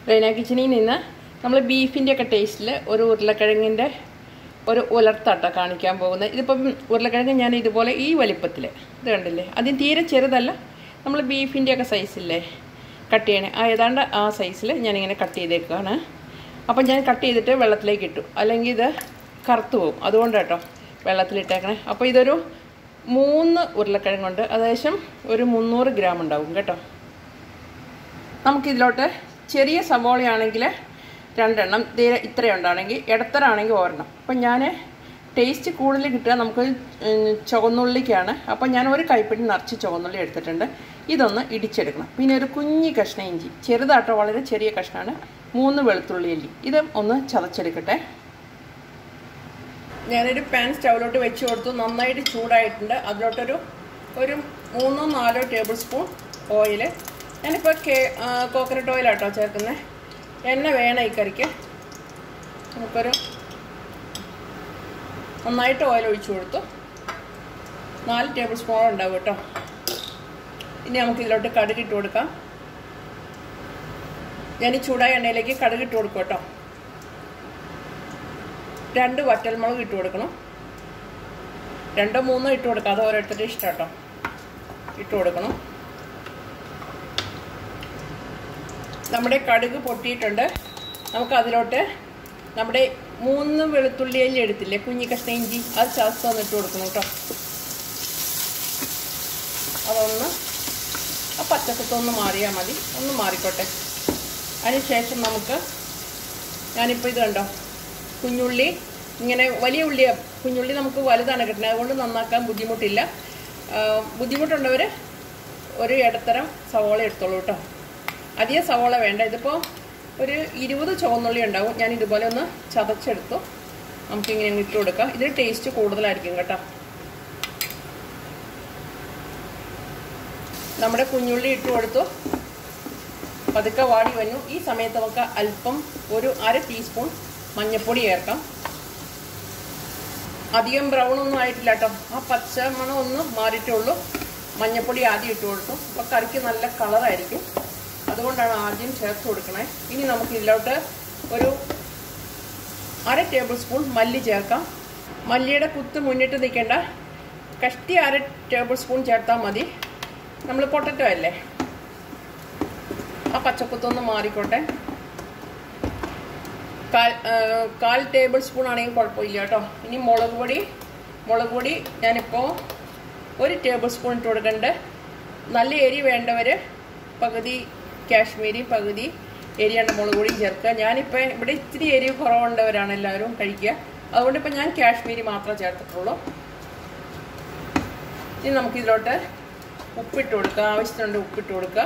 റൈന കിച്ചണിൽ നിന്ന് നമ്മൾ ബീഫിൻ്റെ ഒക്കെ ടേസ്റ്റിൽ ഒരു ഉരുളക്കിഴങ്ങിൻ്റെ ഒരു ഉലർത്താട്ടോ കാണിക്കാൻ പോകുന്നത് ഇതിപ്പം ഉരുളക്കിഴങ്ങ് ഞാൻ ഇതുപോലെ ഈ വലിപ്പത്തിൽ ഇത് കണ്ടില്ലേ അതിന് തീരെ ചെറുതല്ല നമ്മൾ ബീഫിൻ്റെ ഒക്കെ സൈസില്ലേ കട്ട് ചെയ്യണേ ആ ഏതാണ്ട് ആ സൈസിൽ ഞാനിങ്ങനെ കട്ട് ചെയ്തേക്കാണ് അപ്പം ഞാൻ കട്ട് ചെയ്തിട്ട് വെള്ളത്തിലേക്ക് ഇട്ടു അല്ലെങ്കിൽ ഇത് കറുത്തു പോകും അതുകൊണ്ട് കേട്ടോ വെള്ളത്തിലിട്ടേക്കണേ അപ്പോൾ ഇതൊരു മൂന്ന് ഉരുളക്കിഴങ്ങുണ്ട് ഏകദേശം ഒരു മുന്നൂറ് ഗ്രാം ഉണ്ടാവും കേട്ടോ നമുക്കിതിലോട്ട് ചെറിയ സവോളയാണെങ്കിൽ രണ്ടെണ്ണം തീരെ ഇത്രയുണ്ടാണെങ്കിൽ ഇടത്തരാണെങ്കിൽ ഒരെണ്ണം അപ്പം ഞാൻ ടേസ്റ്റ് കൂടുതൽ കിട്ടുക നമുക്ക് ഉം, ചുവന്നുള്ളിക്കാണ് അപ്പം ഞാൻ ഒരു കൈപ്പിടി നിറച്ച് ചുവന്നുള്ളി എടുത്തിട്ടുണ്ട് ഇതൊന്ന് ഇടിച്ചെടുക്കണം പിന്നെ ഒരു കുഞ്ഞി കഷ്ണം ഇഞ്ചി ചെറുതാട്ടോ വളരെ ചെറിയ കഷ്ണമാണ് മൂന്ന് വെളുത്തുള്ളി അല്ലി ഇത് ഒന്ന് ചതച്ചെടുക്കട്ടെ ഞാനൊരു പാൻ സ്റ്റൗവിലോട്ട് വെച്ച് കൊടുത്തു നന്നായിട്ട് ചൂടായിട്ടുണ്ട് അതിലോട്ടൊരു ഒരു മൂന്നോ നാലോ ടേബിൾ സ്പൂൺ ഓയിൽ ഞാനിപ്പോൾ കേ കോക്കനട്ട് ഓയിലാട്ടോ ചേർക്കുന്നത് എണ്ണ വേണം ഈ കറിക്ക് നമുക്കൊരു നന്നായിട്ട് ഓയിൽ ഒഴിച്ചു കൊടുത്തു നാല് ടേബിൾ സ്പൂൺ ഉണ്ടാവും കേട്ടോ ഇനി നമുക്ക് ഇതിലോട്ട് കടുക് ഇട്ട് കൊടുക്കാം ഞാൻ ഈ ചൂടായ എണ്ണയിലേക്ക് കടുക് ഇട്ട് കൊടുക്കും കേട്ടോ രണ്ട് വറ്റൽമുളക് ഇട്ട് കൊടുക്കണം രണ്ടോ മൂന്നോ ഇട്ട് കൊടുക്കാം അത് ഓരോരുത്തരുടെ ഇഷ്ടം കേട്ടോ ഇട്ട് കൊടുക്കണം നമ്മുടെ കടുക് പൊട്ടിയിട്ടുണ്ട് നമുക്ക് അതിലോട്ട് നമ്മുടെ മൂന്ന് വെളുത്തുള്ളി അല്ലി എടുത്തില്ലേ കുഞ്ഞി കഷ്ണ ഇഞ്ചി അത് ചതച്ച് ഒന്ന് ഇട്ട് കൊടുക്കണം കേട്ടോ അതൊന്ന് ആ പച്ചക്കത്തൊന്ന് മാറിയാൽ മതി ഒന്ന് മാറിക്കോട്ടെ അതിനുശേഷം നമുക്ക് ഞാനിപ്പോൾ ഇത് കണ്ടോ കുഞ്ഞുള്ളി ഇങ്ങനെ വലിയ ഉള്ളിയാ കുഞ്ഞുള്ളി നമുക്ക് വലുതാണ് കിട്ടുന്നത് അതുകൊണ്ട് നന്നാക്കാൻ ബുദ്ധിമുട്ടില്ല ആ, ബുദ്ധിമുട്ടുള്ളവർ ഒരു ഇടത്തരം സവോള എടുത്തോളൂ കേട്ടോ അധികം സവോള വേണ്ട ഇതിപ്പോൾ ഒരു ഇരുപത് ചുവന്നുള്ളി ഉണ്ടാവും ഞാൻ ഇതുപോലെ ഒന്ന് ചതച്ചെടുത്തു നമുക്കിങ്ങനെ അങ്ങ് ഇട്ട് കൊടുക്കാം ഇതിന് ടേസ്റ്റ് കൂടുതലായിരിക്കും കേട്ടോ നമ്മുടെ കുഞ്ഞുള്ളി ഇട്ട് കൊടുത്തു പതുക്കെ വാടി വന്നു ഈ സമയത്ത് നമുക്ക് അല്പം ഒരു അര ടീസ്പൂൺ മഞ്ഞൾപ്പൊടി ചേർക്കാം അധികം ബ്രൗൺ ഒന്നും ആയിട്ടില്ല കേട്ടോ ആ പച്ച മണം ഒന്ന് മാറിയിട്ടുള്ളൂ മഞ്ഞൾപ്പൊടി ആദ്യം ഇട്ട് കൊടുത്തു അപ്പോൾ കറിക്ക് നല്ല കളറായിരിക്കും അതുകൊണ്ടാണ് ആദ്യം ചേർത്ത് കൊടുക്കണേ ഇനി നമുക്ക് ഇതിലോട്ട് ഒരു അര ടേബിൾ സ്പൂൺ മല്ലി ചേർക്കാം മല്ലിയുടെ കുത്ത് മുന്നിട്ട് നിൽക്കേണ്ട കഷ്ടി അര ടേബിൾ സ്പൂൺ ചേർത്താൽ മതി നമ്മൾ പൊട്ടറ്റോ അല്ലേ ആ പച്ചക്കുത്തൊന്ന് മാറിക്കോട്ടെ കാൽ ആ, കാൽ ടേബിൾ സ്പൂൺ ആണെങ്കിൽ കുഴപ്പമില്ല കേട്ടോ ഇനി മുളക് പൊടി മുളക് പൊടി ഞാനിപ്പോൾ ഒരു ടേബിൾ സ്പൂൺ ഇട്ട് കൊടുക്കണ്ട് നല്ല എരി വേണ്ടവർ പകുതി കാശ്മീരി പകുതി എരിയണ്ട മുളക് പൊടിയും ചേർക്കുക ഞാനിപ്പോൾ ഇവിടെ ഇത്തിരി എരിവ് കുറവുണ്ടവരാണ് എല്ലാവരും കഴിക്കുക അതുകൊണ്ട് ഇപ്പം ഞാൻ കാശ്മീരി മാത്രമേ ചേർത്തിട്ടുള്ളൂ ഇനി നമുക്കിതിലോട്ട് ഉപ്പിട്ട് കൊടുക്കുക ആവശ്യത്തിനുണ്ട് ഉപ്പിട്ട് കൊടുക്കുക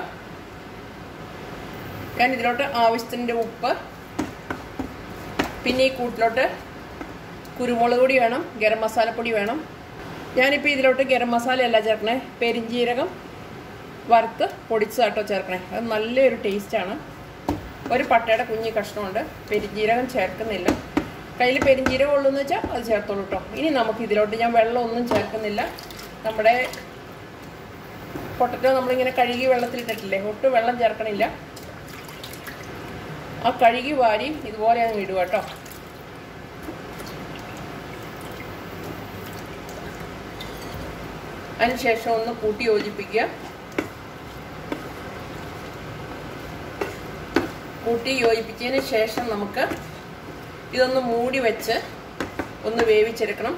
ഞാൻ ഇതിലോട്ട് ആവശ്യത്തിൻ്റെ ഉപ്പ് പിന്നെ ഈ കൂട്ടിലോട്ട് കുരുമുളക് പൊടി വേണം ഗരം മസാലപ്പൊടി വേണം ഞാനിപ്പോൾ ഇതിലോട്ട് ഗരം മസാല അല്ല ചേർക്കണേ പെരിഞ്ജീരകം വറുത്ത് പൊടിച്ചതാട്ടോ ചേർക്കണേ അത് നല്ലൊരു ടേസ്റ്റാണ് ഒരു പട്ടയുടെ കുഞ്ഞി കഷ്ണമുണ്ട് പെരിഞ്ജീരകം ചേർക്കുന്നില്ല കയ്യിൽ പെരിഞ്ജീരകം ഉള്ളൂ എന്ന് വെച്ചാൽ അത് ചേർത്തോളൂ കേട്ടോ ഇനി നമുക്ക് ഇതിലോട്ട് ഞാൻ വെള്ളം ഒന്നും ചേർക്കുന്നില്ല നമ്മുടെ പൊട്ടറ്റോ നമ്മളിങ്ങനെ കഴുകി വെള്ളത്തിലിട്ടിട്ടില്ലേ ഒട്ടും വെള്ളം ചേർക്കണില്ല ആ കഴുകി വാരി ഇതുപോലെ അങ്ങ് ഇടുക കേട്ടോ അതിനുശേഷം ഒന്ന് കൂട്ടി യോജിപ്പിക്കുക കൂട്ടി യോജിപ്പിച്ചതിന് ശേഷം നമുക്ക് ഇതൊന്ന് മൂടി വെച്ച് ഒന്ന് വേവിച്ചെടുക്കണം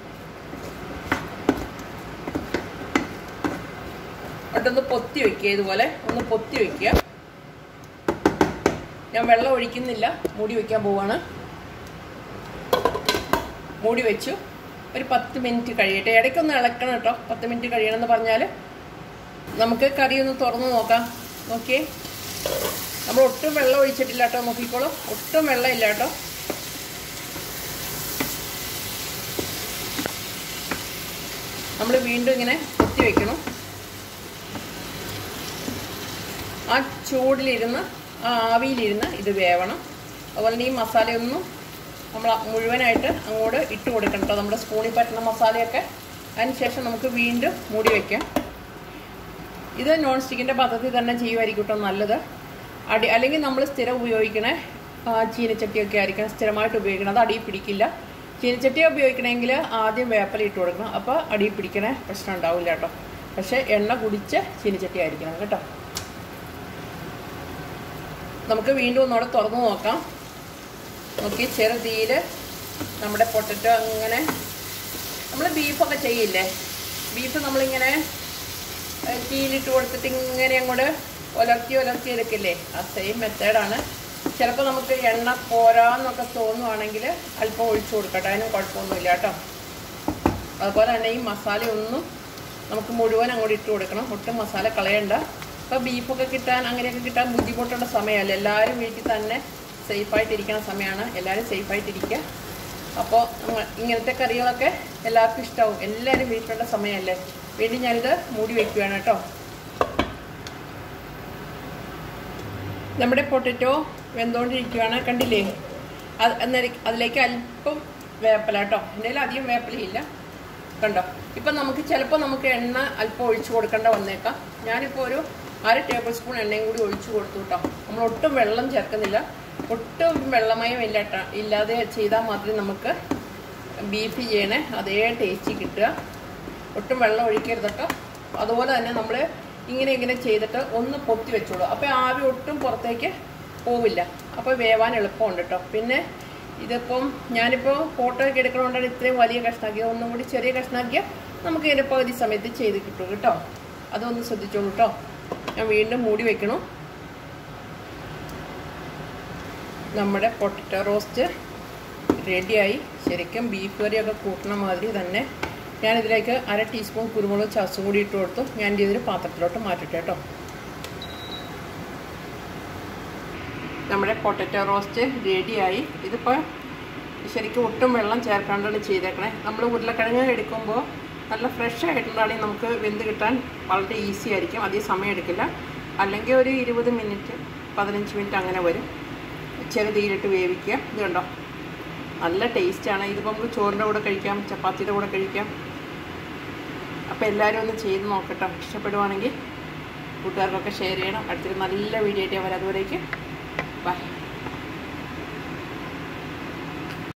എന്നിട്ടൊന്ന് പൊത്തി വെക്കുക ഇതുപോലെ ഒന്ന് പൊത്തി വെക്കുക ഞാൻ വെള്ളം ഒഴിക്കുന്നില്ല മൂടി വെക്കാൻ പോവാണ് മൂടി വെച്ചു ഒരു പത്ത് മിനിറ്റ് കഴിയട്ടെ ഇടയ്ക്കൊന്ന് ഇളക്കണം കേട്ടോ പത്ത് മിനിറ്റ് കഴിയണമെന്ന് പറഞ്ഞാൽ നമുക്ക് കറി ഒന്ന് തുറന്ന് നോക്കാം നോക്കിയേ നമ്മൾ ഒട്ടും വെള്ളം ഒഴിച്ചിട്ടില്ല കേട്ടോ നോക്കിക്കോളൂ ഒട്ടും വെള്ളം ഇല്ല കേട്ടോ നമ്മൾ വീണ്ടും ഇങ്ങനെ കുത്തി വെക്കണം ആ ചൂടിലിരുന്ന് ആ ആവിയിലിരുന്ന് ഇത് വേവണം അതുപോലെ തന്നെ ഈ മസാലയൊന്നും നമ്മൾ മുഴുവനായിട്ട് അങ്ങോട്ട് ഇട്ട് കൊടുക്കണം കേട്ടോ നമ്മുടെ സ്പൂണിൽ പറ്റുന്ന മസാലയൊക്കെ അതിനുശേഷം നമുക്ക് വീണ്ടും മൂടി വയ്ക്കാം ഇത് നോൺ സ്റ്റിക്കിൻ്റെ പാത്രത്തിൽ തന്നെ ചെയ്യുമായിരിക്കും കേട്ടോ നല്ലത് അടി അല്ലെങ്കിൽ നമ്മൾ സ്ഥിരം ഉപയോഗിക്കണ ആ, ചീനച്ചട്ടിയൊക്കെ ആയിരിക്കണം സ്ഥിരമായിട്ട് ഉപയോഗിക്കണം അത് അടിയിൽ പിടിക്കില്ല ചീനച്ചട്ടി ഉപയോഗിക്കണമെങ്കിൽ ആദ്യം വേപ്പല ഇട്ട് കൊടുക്കണം അപ്പോൾ അടിയിൽ പിടിക്കണ പ്രശ്നം ഉണ്ടാവില്ല കേട്ടോ പക്ഷേ എണ്ണ കുടിച്ച് ചീനച്ചട്ടി ആയിരിക്കണം കേട്ടോ നമുക്ക് വീണ്ടും ഒന്നുകൂടെ തുറന്നു നോക്കാം നോക്കി ചെറു തീയിൽ നമ്മുടെ പൊട്ടറ്റോ അങ്ങനെ നമ്മൾ ബീഫൊക്കെ ചെയ്യില്ലേ ബീഫ് നമ്മളിങ്ങനെ ഏഹ്, തീയിലിട്ട് കൊടുത്തിട്ട് ഇങ്ങനെ അങ്ങോട്ട് ഒലർത്തി ഒലർത്തി എടുക്കില്ലേ ആ സെയിം മെത്തേഡാണ് ചിലപ്പോൾ നമുക്ക് എണ്ണ പോരാന്നൊക്കെ തോന്നുവാണെങ്കിൽ അല്പം ഒഴിച്ചു കൊടുക്കട്ടെ അതിന് കുഴപ്പമൊന്നുമില്ല കേട്ടോ അതുപോലെ തന്നെ ഈ മസാല ഒന്നും നമുക്ക് മുഴുവൻ അങ്ങോട്ട് ഇട്ട് കൊടുക്കണം ഒട്ടും മസാല കളയണ്ട ഇപ്പോൾ ബീഫൊക്കെ കിട്ടാൻ അങ്ങനെയൊക്കെ കിട്ടാൻ ബുദ്ധിമുട്ടുള്ള സമയമല്ല എല്ലാവരും വീട്ടിൽ തന്നെ സേഫായിട്ടിരിക്കുന്ന സമയമാണ് എല്ലാവരും സേഫായിട്ടിരിക്കുക അപ്പോൾ നമ്മൾ ഇങ്ങനത്തെ കറികളൊക്കെ എല്ലാവർക്കും ഇഷ്ടമാവും എല്ലാവരും വീട്ടിലുള്ള സമയമല്ലേ വീണ്ടും ഞാനിത് മൂടി വെക്കുകയാണ് കേട്ടോ നമ്മുടെ പൊട്ടറ്റോ വെന്തുകൊണ്ടിരിക്കുകയാണ് കണ്ടില്ലേ അത് അന്നേരം അതിലേക്ക് അല്പം വേപ്പല കേട്ടോ എൻ്റെ കയ്യിൽ അധികം വേപ്പലയില്ല കണ്ടോ ഇപ്പം നമുക്ക് ചിലപ്പോൾ നമുക്ക് എണ്ണ അല്പം ഒഴിച്ചു കൊടുക്കേണ്ട വന്നേക്കാം ഞാനിപ്പോൾ ഒരു അര ടേബിൾ സ്പൂൺ എണ്ണയും കൂടി ഒഴിച്ചു കൊടുത്തു കേട്ടോ നമ്മൾ ഒട്ടും വെള്ളം ചേർക്കുന്നില്ല ഒട്ടും വെള്ളമയം ഇല്ല ട്ടോ. ഇല്ലാതെ ചെയ്താൽ മാത്രമേ നമുക്ക് ബീഫ് ചെയ്യണേ അതേ ടേസ്റ്റ് കിട്ടുക ഒട്ടും വെള്ളം ഒഴിക്കരുത് കേട്ടോ അതുപോലെ തന്നെ നമ്മൾ ഇങ്ങനെ ഇങ്ങനെ ചെയ്തിട്ട് ഒന്ന് പൊത്തി വെച്ചോളൂ അപ്പോൾ ആവി ഒട്ടും പുറത്തേക്ക് പോവില്ല അപ്പോൾ വേവാൻ എളുപ്പമുണ്ട് കേട്ടോ പിന്നെ ഇതിപ്പം ഞാനിപ്പോൾ ഫോട്ടോ ഒക്കെ എടുക്കണോണ്ടാണ് ഇത്രയും വലിയ കഷ്ണാക്കിയത് ഒന്നും കൂടി ചെറിയ കഷ്ണാക്കിയാൽ നമുക്ക് ഇതിൻ്റെ പകുതി സമയത്ത് ചെയ്ത് കിട്ടും കേട്ടോ അതൊന്ന് ശ്രദ്ധിച്ചോളൂ കേട്ടോ ഞാൻ വീണ്ടും മൂടി വെക്കണം നമ്മുടെ പൊട്ടറ്റോ റോസ്റ്റ് റെഡിയായി ശരിക്കും ബീഫ് കറിയൊക്കെ കൂട്ടണ മാതിരി തന്നെ ഞാനിതിലേക്ക് അര ടീസ്പൂൺ കുരുമുളക് ചതച്ചും കൂടി ഇട്ട് കൊടുത്തു ഞാൻ ഇതൊരു പാത്രത്തിലോട്ട് മാറ്റട്ടെ കേട്ടോ നമ്മുടെ പൊട്ടറ്റോ റോസ്റ്റ് റെഡിയായി ഇതിപ്പോൾ ശരിക്കും ഒട്ടും വെള്ളം ചേർക്കാണ്ടാണ് ചെയ്തേക്കണേ നമ്മൾ ഉരുളക്കിഴങ്ങ് എടുക്കുമ്പോൾ നല്ല ഫ്രഷ് ആയിട്ടുണ്ടാണെങ്കിൽ നമുക്ക് വെന്ത് കിട്ടാൻ വളരെ ഈസി ആയിരിക്കും അധികം സമയം എടുക്കില്ല അല്ലെങ്കിൽ ഒരു ഇരുപത് മിനിറ്റ് പതിനഞ്ച് മിനിറ്റ് അങ്ങനെ വരും ചെറു തീയിലിട്ട് വേവിക്കുക ഇത് കണ്ടോ നല്ല ടേസ്റ്റാണ് ഇതിപ്പോൾ നമുക്ക് ചോറിൻ്റെ കൂടെ കഴിക്കാം ചപ്പാത്തിയുടെ കൂടെ കഴിക്കാം അപ്പോൾ എല്ലാവരും ഒന്ന് ചെയ്ത് നോക്കട്ടോ ഇഷ്ടപ്പെടുവാണെങ്കിൽ കൂട്ടുകാർക്കൊക്കെ ഷെയർ ചെയ്യണം അടുത്തൊരു നല്ല വീഡിയോ ആയിട്ട് വരാം അതുവരേക്ക് ബൈ